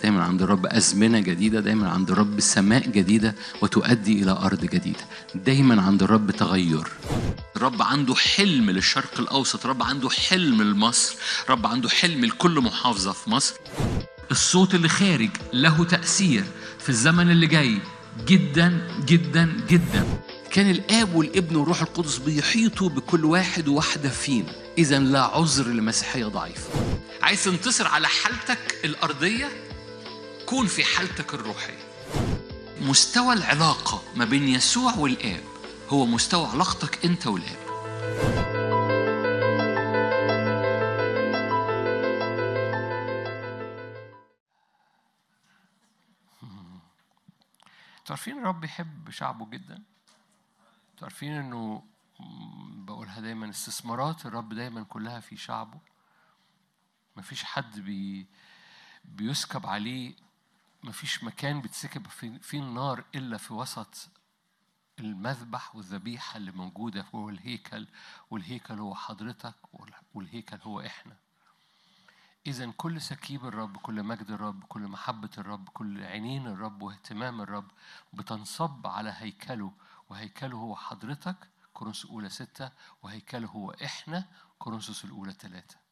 دايما عند الرب أزمنة جديدة دايما عند الرب سماء جديدة وتؤدي إلى أرض جديدة دايما عند الرب تغير الرب عنده حلم للشرق الأوسط الرب عنده حلم لمصر الرب عنده حلم لكل محافظة في مصر الصوت اللي خارج له تأثير في الزمن اللي جاي جدا جدا جدا كان الآب والابن والروح القدس بيحيطوا بكل واحد وواحدة فينا إذا لا عذر لمسيحية ضعيفة عايز تنتصر على حالتك الأرضية كون في حالتك الروحية مستوى العلاقة ما بين يسوع والآب هو مستوى علاقتك أنت والآب تعرفين الرب بيحب شعبه جدا تعرفين انه م- بقولها دايما استثمارات الرب دايما كلها في شعبه مفيش حد بي بيسكب عليه مفيش مكان بتسكب في- فيه النار الا في وسط المذبح والذبيحه اللي موجوده هو الهيكل والهيكل هو حضرتك وال- والهيكل هو احنا إذا كل سكيب الرب كل مجد الرب كل محبة الرب كل عينين الرب واهتمام الرب بتنصب على هيكله وهيكله هو حضرتك كورنثوس الأولى ستة وهيكله هو إحنا كورنثوس الأولى ثلاثة